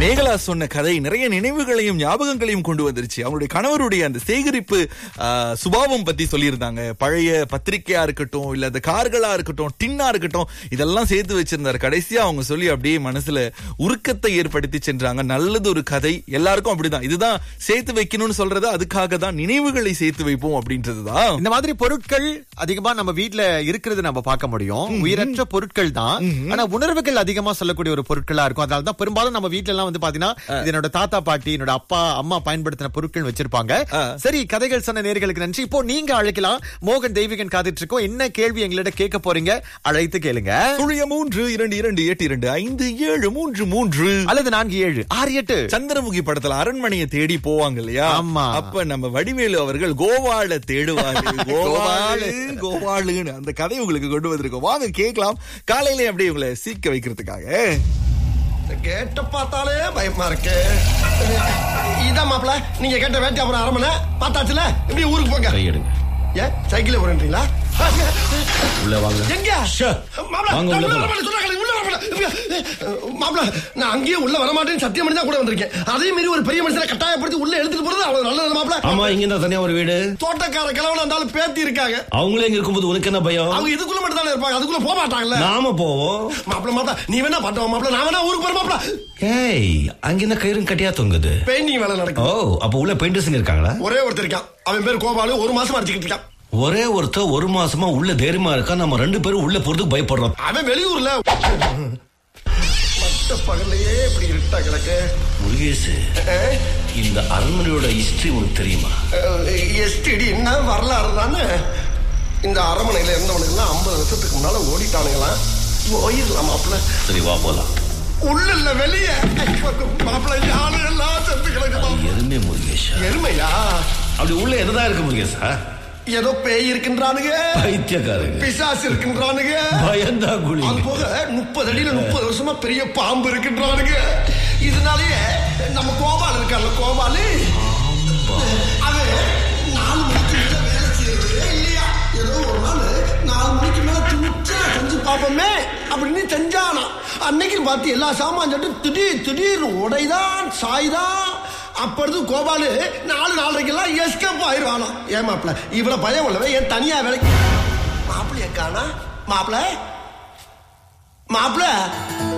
மேகலா சொன்ன கதை நிறைய நினைவுகளையும் ஞாபகங்களையும் கொண்டு வந்துருச்சு அவங்களுடைய கணவருடைய அந்த சேகரிப்பு ஆ, சுபாவம் பத்தி சொல்லியிருந்தாங்க பழைய பத்திரிக்கையா இருக்கட்டும் இல்ல அந்த கார்களா இருக்கட்டும் டின்னா இருக்கட்டும் இதெல்லாம் சேர்த்து வச்சிருந்தாரு கடைசியா அவங்க சொல்லி அப்படியே மனசுல உருக்கத்தை ஏற்படுத்தி சென்றாங்க நல்லது ஒரு கதை எல்லாருக்கும் அப்படிதான் இதுதான் சேர்த்து வைக்கணும்னு சொல்றது அதுக்காக தான் நினைவுகளை சேர்த்து வைப்போம் அப்படின்றதுதான் இந்த மாதிரி பொருட்கள் அதிகமா நம்ம வீட்ல இருக்கிறது நம்ம பார்க்க முடியும் உயிரற்ற பொருட்கள் தான் ஆனா உணர்வுகள் அதிகமா சொல்லக்கூடிய ஒரு பொருட்களா இருக்கும் அதனால தான் பெரும்பாலும் நம்ம வீட்ல எல்லாம் வந்து பாத்தீங்கன்னா இது என்னோட தாத்தா பாட்டி என்னோட அப்பா அம்மா பயன்படுத்தின பொருட்கள் வச்சிருப்பாங்க சரி கதைகள் சொன்ன நேர்களுக்கு நன்றி இப்போ நீங்க அழைக்கலாம் மோகன் தெய்வீகன் காத்துட்டு இருக்கோம் என்ன கேள்வி எங்களிடம் கேட்க போறீங்க அழைத்து கேளுங்க சுழிய மூன்று இரண்டு இரண்டு எட்டு இரண்டு ஐந்து ஏழு மூன்று மூன்று அல்லது நான்கு ஏழு ஆறு எட்டு சந்திரமுகி படத்துல அரண்மனையை தேடி போவாங்க இல்லையா ஆமா. அப்ப நம்ம வடிவேலு அவர்கள் கோவால தேடுவாரு கோவாலு கோவாலுன்னு அந்த கதை உங்களுக்கு கொண்டு வந்திருக்கோம் வாங்க கேட்கலாம் காலையில அப்படியே உங்களை சீக்க வைக்கிறதுக்காக கேட்ட பார்த்தாலே பயமா இருக்கு இதான் மாப்பிள நீங்க கேட்ட வேட்டை அப்புறம் அரமனை பார்த்தாச்சுல இப்படி ஊருக்கு போங்க கையெடுங்க ஏன் சைக்கிள் போறீங்களா உள்ள வாங்க எங்க ஷே. மாப்பிள, வாங்க, நான் உள்ள உள்ள போலாம். வரமாட்டேன், சொன்னாங்களே, உள்ள வரமாட்டேன். மாப்பிள, நான் அங்கேயே உள்ள வரமாட்டேன்னு சத்தியம் பண்ணி தான் கூட வந்திருக்கேன் அதே மாதிரி ஒரு பெரிய மனுஷனை கட்டாயப்படுத்தி உள்ள எடுத்துட்டு போறது அவ்வளவு நல்லது மாப்பிள ஆமா இங்க இருந்தா தனியா ஒரு வீடு தோட்டக்கார கிழவன இருந்தாலும் பேத்தி இருக்காங்க அவங்களே இங்க இருக்கும்போது உனக்கு என்ன பயம் அவங்க இதுக்குள்ள மட்டும் தானே இருப்பாங்க அதுக்குள்ள போக மாட்டாங்கல்ல நாம போவோம் மாப்பிள மாப்பிள நீ வேணா பாட்டோம் மாப்பிள நான் வேணா ஊருக்கு போற மாப்பிள ஏய் அங்க என்ன கயிறும் கட்டியா தொங்குது பெயிண்டிங் வேலை ஓ நடக்கும் அப்ப உள்ள பெயிண்டர்ஸுங்க இருக்காங்களா ஒரே ஒருத்தர் இருக்கான் அவன் பேர் கோபாலு ஒரு மாசமா அடிச்சுக்கிட்டு இருக்கான் ஒரே ஒருத்தர் ஒரு மாசமா உள்ள தைரியமா இருக்கா நம்ம ரெண்டு பேரும் உள்ள போறதுக்கு பயப்படுறோம் அவன் வெளியூர்ல மத்த பகல்லையே இப்படி இருட்டா கிடக்கு முருகேஷ் இந்த அரண்மனையோட ஹிஸ்டரி உனக்கு தெரியுமா எஸ்டிடி என்ன வரலாறு தானே இந்த அரமனையில இருந்தவனுக்கு எல்லாம் ஐம்பது வருஷத்துக்கு முன்னால ஓடிட்டானுங்களாம் போயிடலாம் மாப்பிள்ள சரி வா போலாம் உள்ள இல்ல வெளியே மாப்பிள்ள யாரு எல்லாம் செத்து கிடக்கு மாப்பிள்ளை. எருமே முருகேஷ் எருமையா அப்படி உள்ள என்னதான் இருக்கு முருகேஷா ஏதோ பேய் இருக்கின்றானுங்க பைத்தியக்காரங்க பிசாசு இருக்கின்றானுங்க பயந்தா குழி அது போக முப்பது அடியில முப்பது வருஷமா பெரிய பாம்பு இருக்கின்றானுங்க இதனாலயே நம்ம கோபால் இருக்கார்ல கோபாலு அவன் நாலு மணிக்கு மேல வேலை செய்யறதே இல்லையா ஏதோ ஒரு நாள் நாலு மணிக்கு மேல துணிச்சா செஞ்சு பார்ப்போமே அப்படின்னு செஞ்சானா அன்னைக்கு பார்த்து எல்லா சாமான் சொல்லிட்டு திடீர் திடீர் உடைதான் சாய்தான் அப்பொழுது கோபாலு நாலு நாலரைக்கெல்லாம் எஸ்கேப் ஆயிடுவானா ஏன் மாப்பிள இவ்வளவு பயம் உள்ளவே ஏன் தனியா வேலைக்கு மாப்பிள்ளைய காணா மாப்பிள மாப்பிள